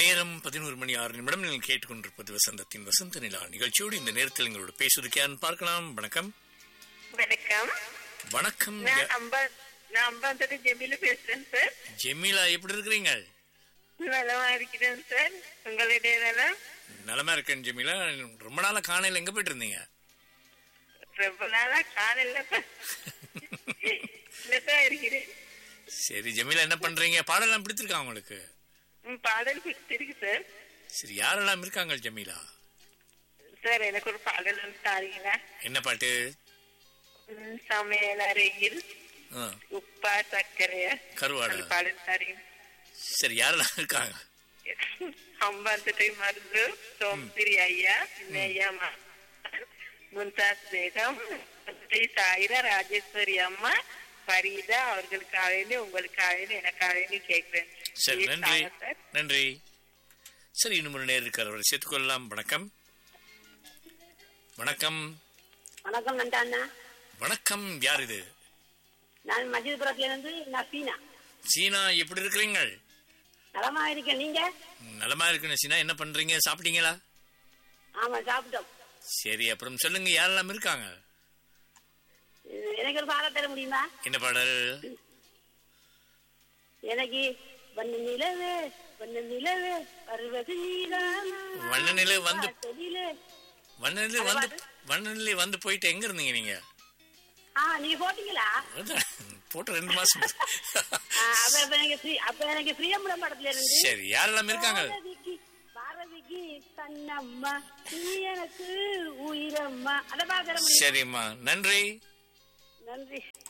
நேரம் பதினோரு மணி ஆறு நிமிடம் நீங்கள் கேட்டுக்கொண்டிருப்பது வசந்தத்தின் வசந்த நிலா நிகழ்ச்சியோடு இந்த நேரத்தில் எங்களோட பேசுவதற்கு யாருன்னு பார்க்கலாம் வணக்கம் வணக்கம் வணக்கம் நான் யா- அம்பா நான் அம்பாந்தோட ஜெமில பேசுறேன் சார் ஜெமீலா எப்படி இருக்கிறீங்க நலமா இருக்கிறேன் சார் உங்களுடைய நலம் நலமா இருக்கேன் ஜெமீலா ரொம்ப நாளா காணையில எங்க போயிட்டு இருந்தீங்க ரொம்ப நாளா காணல தான் இருக்கிறேன் சரி ஜெமீலா என்ன பண்றீங்க பாடலாம் பிடித்திருக்கா உங்களுக்கு ம், பாடல் பிடிச்சிருக்கு சார் சரி யாரெல்லாம் இருக்காங்க ஜெமீலா சார் எனக்கு ஒரு பாடல் வந்து தாரீங்களா என்ன பாட்டு ம், சமையல் அறையில் ஆ, உப்பா சர்க்கரையா கருவாடா அந்த பாடல் தாரீங்க சரி யாரெல்லாம் இருக்காங்க அம்பாந்தோட்டை மருந்து சோம்பரி ஐயா சின்ன ஐயா மா- மும்தாஸ் பேகம் சாயிரா ராஜேஸ்வரி அம்மா பரீதா அவர்களுக்காக வேண்டி உங்களுக்காக வேண்டி எனக்காக வேண்டி கேட்கிறேன் சரி Please நன்றி தாங்க சார். நன்றி சரி இன்னும் ஒரு நேர் இருக்கார் அவரை சேர்த்துக்கொள்ளலாம் வணக்கம் வணக்கம் வணக்கம் நன்றா அண்ணா வணக்கம் யார் இது நான் மஜித்புரத்துல இருந்து நசீனா சீனா எப்படி இருக்கிறீங்க நலமா இருக்கேன் நீங்க நலமா இருக்குன்னு சீனா என்ன பண்றீங்க சாப்பிட்டீங்களா ஆமா சாப்பிட்டோம் சரி அப்புறம் சொல்லுங்க யாரெல்லாம் இருக்காங்க இது எனக்கு ஒரு பாடம் தர முடியுமா என்ன பாடல் எனக்கு வண்ண நிலவு வண்ண நிலவு பருவது நீதானா? வண்ண நிலவு வந்து- வாசலிலே. வண்ணநிலை வந்து வண்ணநிலை வந்து போயிட்டு எங்க இருந்தீங்க நீங்க ஆ நீங்க போட்டீங்களா அதான், போட்டு ரெண்டு மாசம் ஆ, அப்ப அப்ப எனக்கு free- அப்ப எனக்கு பிரியம்பலம் படத்துல இருந்து சரி யாரெல்லாம் இருக்காங்க பாரதிக்கு பாரதிக்கு கண்ணம்மா நீ எனக்கு உயிரம்மா அத பாக்க முடியும் சரிம்மா நன்றி நன்றி